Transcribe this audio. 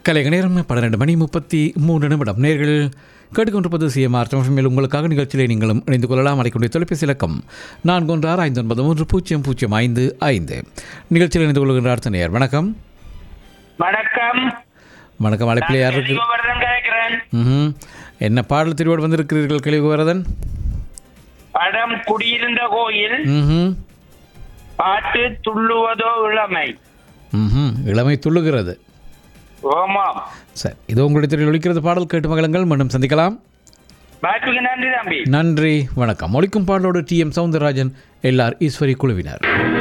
கலைக நேரம் பன்னிரெண்டு மணி முப்பத்தி மூன்று நிமிடம் நேர்கள் கேட்டுக்கொண்டிருப்பது சிஎம்ஆர் தமிழ் உங்களுக்காக நிகழ்ச்சியிலே நீங்களும் இணைந்து கொள்ளலாம் அடைக்கூடிய தொலைபேசி இலக்கம் நான்கு ஒன்று ஆறு ஐந்து ஒன்பது மூன்று பூஜ்ஜியம் பூஜ்ஜியம் ஐந்து ஐந்து நிகழ்ச்சியில் இணைந்து கொள்கின்ற அடுத்த நேயர் வணக்கம் வணக்கம் வணக்கம் அழைப்பில் யார் இருக்கு சிவவர்தன் கேட்கிறேன் ம் என்ன பாடல் திருவோடு வந்திருக்கிறீர்கள் கேள்விவரதன் படம் குடியிருந்த கோயில் ம் பாட்டு துள்ளுவதோ இளமை ம் இளமை துள்ளுகிறது ஓமாம் சரி இது உங்களுடைய திரையில் ஒழிக்கிறது பாடல் கேட்டு மகளங்கள் மீண்டும் சந்திக்கலாம் வாய்ப்புக்கு நன்றி தம்பி நன்றி வணக்கம் ஒழிக்கும் பாடலோடு T M Soundararajan LR Eswari குழுவினர்